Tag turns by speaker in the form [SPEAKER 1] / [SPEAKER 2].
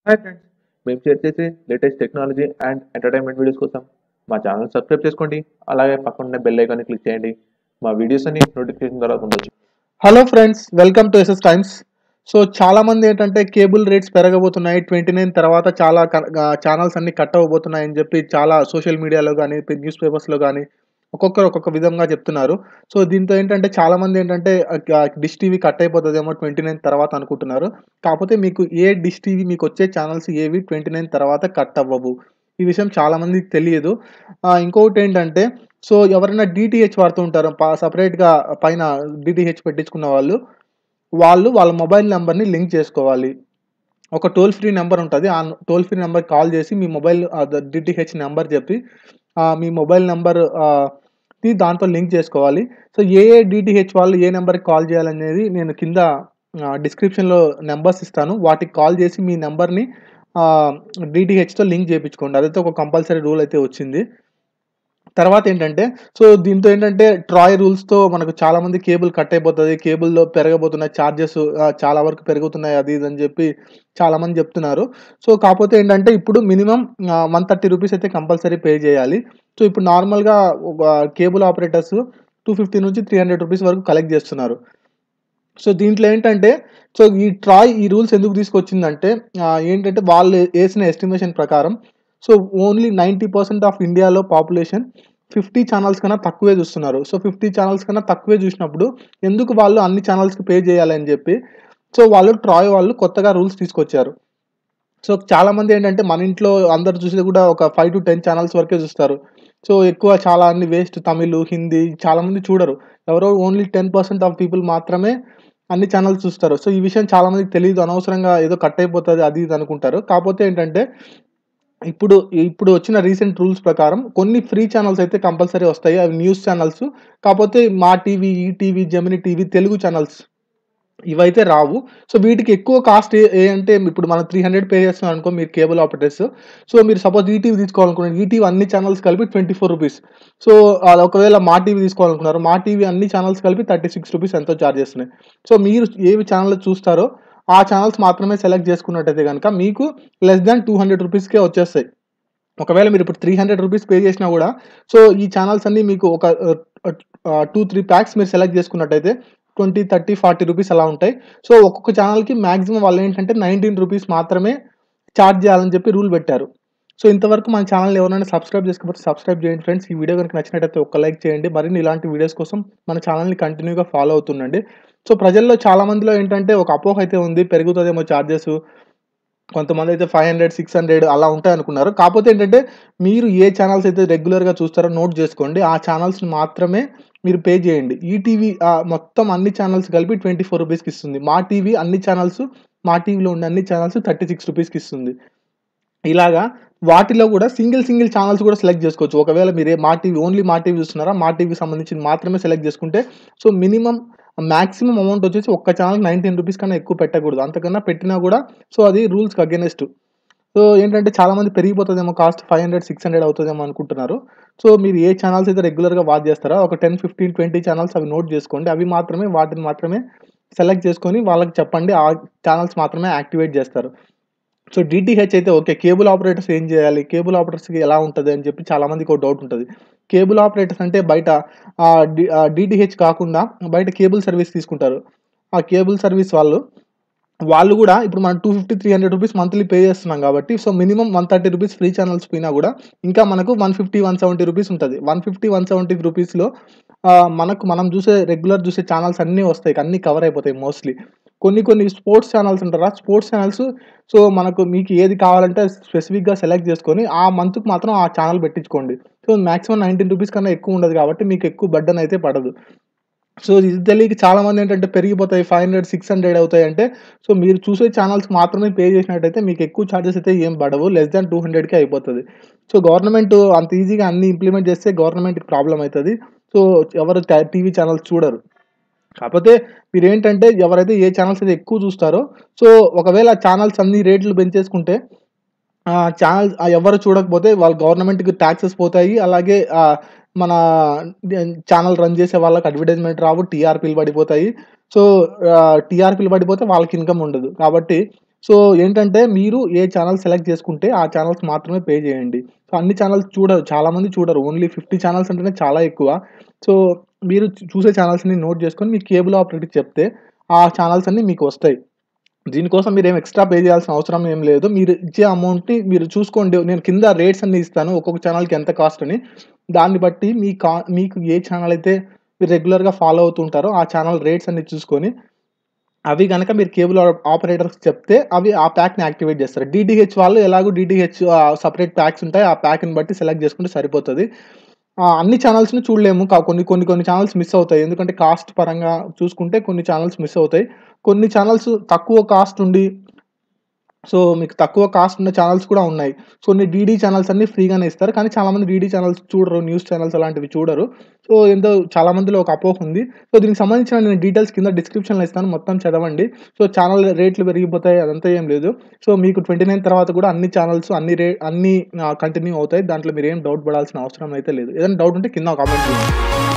[SPEAKER 1] hi friends మేము share చేసే latest technology and entertainment videos కోసం మా ఛానల్ సబ్స్క్రైబ్ చేసుకోండి అలాగే పక్కన బెల్ ఐకాన్ని క్లిక్ చేయండి మా వీడియోస్ అన్ని నోటిఫికేషన్ ద్వారా పొందొచ్చు
[SPEAKER 2] hello friends welcome to SS Times so చాలా మంది ఏంటంటే కేబుల్ రేట్స్ పెరగబోతున్నాయి ట్వంటీ నైన్ తర్వాత చాలా ఛానల్స్ అన్ని కట్ అవ్వబోతున్నాయి అని చెప్పి చాలా సోషల్ మీడియాలో కానీ న్యూస్ పేపర్స్లో కానీ ఒక్కొక్కరు ఒక్కొక్క విధంగా చెప్తున్నారు సో దీంతో ఏంటంటే చాలా మంది ఏంటంటే డిష్ టీవీ కట్ అయిపోతుందేమో ట్వంటీ నైన్ తర్వాత అనుకుంటున్నారు కాకపోతే మీకు ఏ డిష్ టీవీ మీకు వచ్చే ఛానల్స్ ఏవి ట్వంటీ నైన్ తర్వాత కట్ అవ్వవు ఈ విషయం చాలా మందికి తెలియదు ఆ, ఇంకొకటి ఏంటంటే సో ఎవరైనా డిటిహెచ్ వాడుతూ ఉంటారు సపరేట్గా పైన డిటిహెచ్ పెట్టించుకున్న వాళ్ళు వాళ్ళు వాళ్ళ మొబైల్ నెంబర్ని లింక్ చేసుకోవాలి ఒక టోల్ ఫ్రీ నెంబర్ ఉంటుంది ఆ టోల్ ఫ్రీ నెంబర్ కాల్ చేసి మీ మొబైల్ డిటిహెచ్ నెంబర్ చెప్పి ఆ, మీ మొబైల్ నెంబర్ ది దాంతో లింక్ చేసుకోవాలి సో ఏ ఏ డిటిహెచ్ వాళ్ళు ఏ నెంబర్కి కాల్ చేయాలనేది నేను కింద డిస్క్రిప్షన్లో నెంబర్స్ ఇస్తాను వాటికి కాల్ చేసి మీ నెంబర్ని డిటిహెచ్తో లింక్ చేయించుకోండి అదైతే ఒక కంపల్సరీ రూల్ అయితే వచ్చింది తర్వాత ఏంటంటే సో దీంతో ఏంటంటే ట్రాయ్ రూల్స్తో మనకు చాలా మంది కేబుల్ కట్ అయిపోతుంది కేబుల్లో పెరగబోతున్నాయి ఛార్జెస్ చాలా వరకు పెరుగుతున్నాయి అది ఇది అని చెప్పి చాలా మంది చెప్తున్నారు సో కాకపోతే ఏంటంటే ఇప్పుడు మినిమం వన్ థర్టీ రూపీస్ అయితే కంపల్సరీ పే చేయాలి సో ఇప్పుడు నార్మల్గా కేబుల్ ఆపరేటర్స్ టూ ఫిఫ్టీ నుంచి త్రీ హండ్రెడ్ రూపీస్ వరకు కలెక్ట్ చేస్తున్నారు సో దీంట్లో ఏంటంటే సో ఈ ట్రాయ్ ఈ రూల్స్ ఎందుకు తీసుకొచ్చిందంటే ఆ, ఏంటంటే వాళ్ళు వేసిన ఎస్టిమేషన్ ప్రకారం so only ninety percent of ఇండియాలో పాపులేషన్ ఫిఫ్టీ ఛానల్స్ కన్నా తక్కువే చూస్తున్నారు సో ఫిఫ్టీ ఛానల్స్ కన్నా తక్కువే చూసినప్పుడు ఎందుకు వాళ్ళు అన్ని ఛానల్స్కి పే చేయాలని చెప్పి సో వాళ్ళు ట్రాయ్ వాళ్ళు కొత్తగా రూల్స్ తీసుకొచ్చారు సో చాలా మంది ఏంటంటే మన ఇంట్లో అందరు చూసేది కూడా ఒక ఫైవ్ టు టెన్ ఛానల్స్ వరకే చూస్తారు సో ఎక్కువ చాలా అన్ని వేస్ట్ తమిళ్ హిందీ చాలా మంది చూడరు ఎవరో only ten percent of people మాత్రమే అన్ని ఛానల్స్ చూస్తారు సో ఈ విషయం చాలా మందికి తెలియదు అనవసరంగా ఏదో కట్ అయిపోతుంది అది ఇది అనుకుంటారు కాకపోతే ఏంటంటే ఇప్పుడు ఇప్పుడు వచ్చిన రీసెంట్ రూల్స్ ప్రకారం కొన్ని ఫ్రీ ఛానల్స్ అయితే కంపల్సరీ వస్తాయి అవి న్యూస్ ఛానల్స్ కాకపోతే Maa TV E TV Gemini TV Telugu channels ఇవైతే రావు సో వీటికి ఎక్కువ కాస్ట్ ఏ ఏ అంటే ఇప్పుడు మనం త్రీ హండ్రెడ్ పే చేస్తున్నాం అనుకో మీరు కేబుల్ ఆపరేటర్స్ సో మీరు సపోజ్ ఈటీవీ తీసుకోవాలనుకున్నారు ఈటీవీ అన్ని ఛానల్స్ కలిపి ట్వంటీ ఫోర్ రూపీస్ సో అలా ఒకవేళ మా టీవీ తీసుకోవాలనుకున్నారు మా టీవీ అన్ని ఛానల్స్ కలిపి థర్టీ సిక్స్ రూపీస్ ఎంతో చార్జ్ చేస్తున్నాయి సో మీరు ఏవి ఛానల్ చూస్తారో ఆ ఛానల్స్ మాత్రమే సెలెక్ట్ చేసుకున్నట్టయితే కనుక మీకు లెస్ దాన్ టూ హండ్రెడ్ రూపీస్కే వచ్చేస్తాయి ఒకవేళ మీరు ఇప్పుడు త్రీ హండ్రెడ్ రూపీస్ పే చేసినా కూడా సో ఈ ఛానల్స్ అన్ని మీకు ఒక టూ త్రీ ప్యాక్స్ మీరు సెలెక్ట్ చేసుకున్నట్టయితే ట్వంటీ థర్టీ ఫార్టీ రూపీస్ అలా ఉంటాయి సో ఒక్కొక్క ఛానల్కి మాక్సిమం వాళ్ళు ఏంటంటే నైన్టీన్ రూపీస్ మాత్రమే ఛార్జ్ చేయాలని చెప్పి రూల్ పెట్టారు సో ఇంతవరకు మన ఛానల్ ఎవరైనా సబ్స్క్రైబ్ చేసుకోకపోతే సబ్స్క్రైబ్ చేయండి ఫ్రెండ్స్ ఈ వీడియో కనుక నచ్చినట్టయితే ఒక లైక్ చేయండి మరిన్ని ఇలాంటి వీడియోస్ కోసం మన ఛానల్ని కంటిన్యూగా ఫాలో అవుతుండండి సో ప్రజల్లో చాలా మందిలో ఏంటంటే ఒక అపోహ అయితే ఉంది పెరుగుతుందేమో ఛార్జెస్ కొంతమంది అయితే ఫైవ్ హండ్రెడ్ సిక్స్ హండ్రెడ్ అలా ఉంటాయి అనుకున్నారు కాకపోతే ఏంటంటే మీరు ఏ ఛానల్స్ అయితే రెగ్యులర్గా చూస్తారో నోట్ చేసుకోండి ఆ ఛానల్స్ మాత్రమే మీరు పే చేయండి ఈ టీవీ మొత్తం అన్ని ఛానల్స్ కలిపి ట్వంటీ ఫోర్ రూపీస్కి ఇస్తుంది మా టీవీ అన్ని ఛానల్స్ మా టీవీలో ఉన్న అన్ని ఛానల్స్ థర్టీ సిక్స్ రూపీస్కి ఇస్తుంది ఇలాగా వాటిలో కూడా సింగిల్ సింగిల్ ఛానల్స్ కూడా సెలెక్ట్ చేసుకోవచ్చు ఒకవేళ మీరే మా టీవీ ఓన్లీ మా టీవీ చూస్తున్నారా మా టీవీకి సంబంధించి మాత్రమే సెలెక్ట్ చేసుకుంటే సో మినిమం మాక్సిమం అమౌంట్ వచ్చేసి ఒక్క ఛానల్ నైన్టీన్ రూపీస్ కన్నా ఎక్కువ పెట్టకూడదు అంతకన్నా పెట్టినా కూడా సో అది రూల్స్కి అగెనెస్ట్ సో ఏంటంటే చాలా మంది పెరిగిపోతుందేమో cost five hundred six hundred అవుతుందేమో అనుకుంటున్నారు సో మీరు ఏ ఛానల్స్ అయితే రెగ్యులర్గా వాచ్ చేస్తారో ఒక టెన్ ఫిఫ్టీన్ ట్వంటీ ఛానల్స్ అవి నోట్ చేసుకోండి అవి మాత్రమే వాటిని మాత్రమే సెలెక్ట్ చేసుకొని వాళ్ళకి చెప్పండి ఆ ఛానల్స్ మాత్రమే యాక్టివేట్ చేస్తారు సో డిటిహెచ్ అయితే ఓకే కేబుల్ ఆపరేటర్స్ ఏం చేయాలి కేబుల్ ఆపరేటర్స్కి ఎలా ఉంటుంది అని చెప్పి చాలా మందికి ఒక డౌట్ ఉంటుంది కేబుల్ ఆపరేటర్స్ అంటే బయట డిటిహెచ్ కాకుండా బయట కేబుల్ సర్వీస్ తీసుకుంటారు ఆ కేబుల్ సర్వీస్ వాళ్ళు వాళ్ళు కూడా ఇప్పుడు మనం two fifty three hundred rupees monthly pay చేస్తున్నాం కాబట్టి so minimum one thirty rupees free channels పోయినా కూడా ఇంకా మనకు one fifty one seventy rupees ఉంటుంది వన్ ఫిఫ్టీ వన్ సెవెంటీ రూపీస్లో మనకు మనం చూసే రెగ్యులర్ చూసే ఛానల్స్ అన్నీ వస్తాయి అన్నీ కవర్ అయిపోతాయి మోస్ట్లీ కొన్ని కొన్ని స్పోర్ట్స్ ఛానల్స్ ఉంటారా స్పోర్ట్స్ ఛానల్స్ సో మనకు మీకు ఏది కావాలంటే స్పెసిఫిక్గా సెలెక్ట్ చేసుకొని ఆ మంత్కి మాత్రం ఆ ఛానల్ పెట్టించుకోండి సో మాక్సిమం నైన్టీన్ రూపీస్ కన్నా ఎక్కువ ఉండదు కాబట్టి మీకు ఎక్కువ బడ్డన్ అయితే పడదు సో ఇది తెలియక చాలా మంది ఏంటంటే పెరిగిపోతాయి ఫైవ్ హండ్రెడ్ సిక్స్ హండ్రెడ్ అవుతాయి అంటే సో మీరు చూసే ఛానల్స్ మాత్రమే పే చేసినట్టయితే మీకు ఎక్కువ ఛార్జెస్ అయితే ఏం పడవు లెస్ దాన్ టూ హండ్రెడ్కే అయిపోతుంది సో గవర్నమెంట్ అంత ఈజీగా అన్ని ఇంప్లిమెంట్ చేస్తే గవర్నమెంట్కి ప్రాబ్లం అవుతుంది సో ఎవరు టీవీ ఛానల్స్ చూడరు కాకపోతే మీరు ఏంటంటే ఎవరైతే ఏ ఛానల్స్ అయితే ఎక్కువ చూస్తారో సో ఒకవేళ ఛానల్స్ అన్ని రేట్లు పెంచేసుకుంటే ఛానల్ ఎవరు చూడకపోతే వాళ్ళ గవర్నమెంట్కి ట్యాక్సెస్ పోతాయి అలాగే ఆ, మన ఛానల్ రన్ చేసే వాళ్ళకి అడ్వర్టైజ్మెంట్ రావు టీఆర్పీలు పడిపోతాయి సో టీఆర్పీలు పడిపోతే వాళ్ళకి ఇన్కమ్ ఉండదు కాబట్టి సో ఏంటంటే మీరు ఏ ఛానల్ సెలెక్ట్ చేసుకుంటే ఆ ఛానల్స్ మాత్రమే పే చేయండి సో అన్ని ఛానల్స్ చూడరు చాలామంది చూడరు ఓన్లీ ఫిఫ్టీ ఛానల్స్ అంటేనే చాలా ఎక్కువ సో మీరు చూ- చూసే ఛానల్స్ని నోట్ చేసుకొని మీ కేబుల్ ఆపరేటర్కి చెప్తే ఆ ఛానల్స్ అన్నీ మీకు వస్తాయి దీనికోసం మీరు ఏం ఎక్స్ట్రా పే చేయాల్సిన అవసరం ఏం లేదు మీరు ఇచ్చే అమౌంట్ని మీరు చూసుకోండి నేను కింద రేట్స్ అన్ని ఇస్తాను ఒక్కొక్క ఛానల్కి ఎంత కాస్ట్ అని దాన్ని బట్టి మీ కా మీకు ఏ ఛానల్ అయితే మీరు రెగ్యులర్గా ఫాలో అవుతుంటారో ఆ ఛానల్ రేట్స్ అన్ని చూసుకొని అవి కనుక మీరు కేబుల్ ఆపరేటర్స్ చెప్తే అవి ఆ ప్యాక్ని యాక్టివేట్ చేస్తారు డిటిహెచ్ వాళ్ళు ఎలాగో డిటిహెచ్ సపరేట్ ప్యాక్స్ ఉంటాయి ఆ ప్యాక్ని బట్టి సెలెక్ట్ చేసుకుంటే సరిపోతుంది ఆ, అన్ని ఛానల్స్ని చూడలేము కా- కొన్ని కొన్ని కొన్ని ఛానల్స్ మిస్ అవుతాయి ఎందుకంటే కాస్ట్ పరంగా చూసుకుంటే కొన్ని ఛానల్స్ మిస్ అవుతాయి కొన్ని ఛానల్స్ తక్కువ కాస్ట్ ఉండి సో మీకు తక్కువ కాస్ట్ ఉన్న ఛానల్స్ కూడా ఉన్నాయి కొన్ని డీడీ ఛానల్స్ అన్ని ఫ్రీగానే ఇస్తారు కానీ చాలా మంది డీడీ ఛానల్స్ చూడరు న్యూస్ ఛానల్స్ అలాంటివి చూడరు సో ఎంతో చాలా మందిలో ఒక అపోహ ఉంది సో దీనికి సంబంధించిన నేను డీటెయిల్స్ కింద డిస్క్రిప్షన్లో ఇస్తాను మొత్తం చదవండి సో ఛానల్ రేట్లు పెరిగిపోతాయి అదంతా ఏం లేదు సో మీకు ట్వంటీ నైన్ తర్వాత కూడా అన్ని ఛానల్స్ అన్ని రే అన్ని కంటిన్యూ అవుతాయి దాంట్లో మీరు ఏం డౌట్ పడాల్సిన అవసరం అయితే లేదు ఏదైనా డౌట్ ఉంటే కింద కామెంట్ చేయండి